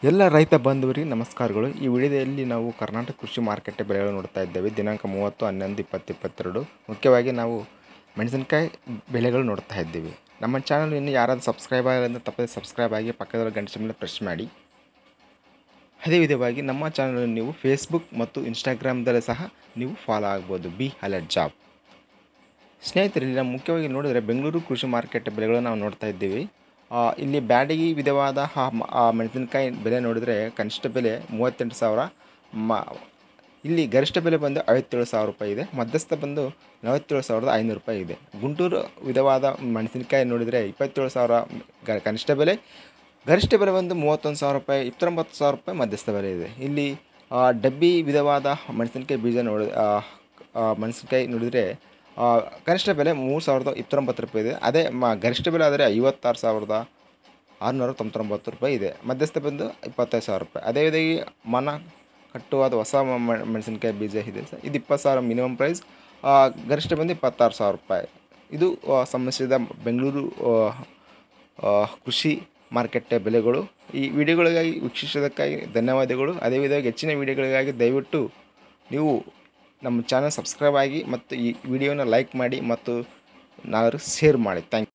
ಎಲ್ಲ ರೈತ ಬಂಧುವರಿಗೆ ನಮಸ್ಕಾರಗಳು ಈ ವಿಡಿಯೋದಲ್ಲಿ ನಾವು ಕರ್ನಾಟಕ ಕೃಷಿ ಮಾರುಕಟ್ಟೆ ಬೆಲೆಗಳು ನೋಡ್ತಾ ಇದ್ದೇವೆ ದಿನಾಂಕ ಮೂವತ್ತು ಹನ್ನೊಂದು ಇಪ್ಪತ್ತು ಇಪ್ಪತ್ತೆರಡು ಮುಖ್ಯವಾಗಿ ನಾವು ಮೆಣಸಿನಕಾಯಿ ಬೆಲೆಗಳು ನೋಡ್ತಾ ಇದ್ದೀವಿ ನಮ್ಮ ಚಾನಲ್ ಇನ್ನು ಯಾರಾದರೂ ಸಬ್ಸ್ಕ್ರೈಬ್ ಆಗಿಲ್ಲ ತಪ್ಪದೆ ಸಬ್ಸ್ಕ್ರೈಬ್ ಆಗಿ ಪಕ್ಕದಲ್ಲಿ ಗಂಟೆ ಮೇಲೆ ಪ್ರೆಸ್ ಮಾಡಿ ಅದೇ ವಿಧವಾಗಿ ನಮ್ಮ ಚಾನಲ್ ನೀವು ಫೇಸ್ಬುಕ್ ಮತ್ತು ಇನ್ಸ್ಟಾಗ್ರಾಮ್ದಲ್ಲಿ ಸಹ ನೀವು ಫಾಲೋ ಆಗ್ಬೋದು ಬಿ ಅಲರ್ಟ್ ಜಾಬ್ ಸ್ನೇಹಿತರೆ ಇಲ್ಲಿ ನಾವು ಮುಖ್ಯವಾಗಿ ನೋಡಿದರೆ ಬೆಂಗಳೂರು ಕೃಷಿ ಮಾರುಕಟ್ಟೆ ಬೆಲೆಗಳನ್ನು ನಾವು ನೋಡ್ತಾ ಇದ್ದೀವಿ ಆ, ಇಲ್ಲಿ ಬ್ಯಾಡಗಿ ವಿಧವಾದ ಆ ಮ- ಆ ಮೆಣಸಿನಕಾಯಿ ಬೆಲೆ ನೋಡಿದರೆ ಕನಿಷ್ಠ ಬೆಲೆ ಮೂವತ್ತೆಂಟು ಸಾವಿರ ಮ ಇಲ್ಲಿ ಗರಿಷ್ಠ ಬೆಲೆ ಬಂದು ಐವತ್ತೇಳು ಸಾವಿರ ರೂಪಾಯಿ ಇದೆ ಮಧ್ಯಸ್ಥ ಬಂದು ನಲವತ್ತೇಳು ಸಾವಿರದ ಐನೂರು ರೂಪಾಯಿ ಇದೆ ಗುಂಟೂರು ವಿಧವಾದ ಮೆಣಸಿನಕಾಯಿ ನೋಡಿದರೆ ಇಪ್ಪತ್ತೇಳು ಸಾವಿರ ಗ ಕನಿಷ್ಠ ಬೆಲೆ ಗರಿಷ್ಠ ಬೆಲೆ ಬಂದು ಮೂವತ್ತೊಂದು ಸಾವಿರ ರೂಪಾಯಿ ಇಪ್ಪತ್ತೊಂಬತ್ತು ಸಾವಿರ ರೂಪಾಯಿ ಮಧ್ಯಸ್ಥ ಬೆಲೆ ಇದೆ ಇಲ್ಲಿ ಆ, ಡಬ್ಬಿ ವಿಧವಾದ ಮೆಣಸಿನಕಾಯಿ ಬೀಜ ನೋಡಿ ಆ, ಆ, ಮೆಣಸಿನಕಾಯಿ ನೋಡಿದರೆ ಆ, ಕನಿಷ್ಠ ಬೆಲೆ ಮೂರು ಸಾವಿರದ ಇಪ್ಪತ್ತೊಂಬತ್ತು ರೂಪಾಯಿ ಇದೆ ಅದೇ ಮ ಗರಿಷ್ಠ ಬೆಲೆ ಆದರೆ ಐವತ್ತಾರು ಸಾವಿರದ ಆರುನೂರ ತೊಂಬತ್ತೊಂಬತ್ತು ರೂಪಾಯಿ ಇದೆ ಮಧ್ಯಸ್ಥ ಬಂದು ಇಪ್ಪತ್ತೈದು ಸಾವಿರ ರೂಪಾಯಿ ಅದೇ ವಿಧಾಗಿ ಮನ ಕಟ್ಟುವಾದ ಹೊಸ ಮ- ಮ- ಮೆಣಸಿನಕಾಯಿ ಬೀಜ ಇದೆ ಸರ್ ಇದು ಇಪ್ಪತ್ತು ಸಾವಿರ ಮಿನಿಮಮ್ ಪ್ರೈಸ್ ಆ, ಗರಿಷ್ಠ ಬಂದು ಇಪ್ಪತ್ತಾರು ಸಾವಿರ ರೂಪಾಯಿ ಇದು ಆ, ಸಂಬಂಧಿಸಿದ ಬೆಂಗಳೂರು ಆ, ಆ, ಕೃಷಿ ಮಾರುಕಟ್ಟೆ ಬೆಲೆಗಳು ಈ ವಿಡಿಯೋಗಳಿಗಾಗಿ ವೀಕ್ಷಿಸೋದಕ್ಕಾಗಿ ಧನ್ಯವಾದಗಳು ಅದೇ ವಿಧವಾಗಿ ಹೆಚ್ಚಿನ ವಿಡಿಯೋಗಳಿಗಾಗಿ ದಯವಿಟ್ಟು ನೀವು ನಮ್ಮ ಚಾನಲ್ ಸಬ್ಸ್ಕ್ರೈಬ್ ಆಗಿ ಮತ್ತು ಈ ವಿಡಿಯೋನ ಲೈಕ್ ಮಾಡಿ ಮತ್ತು ನಾಲ್ವರು ಶೇರ್ ಮಾಡಿ ಥ್ಯಾಂಕ್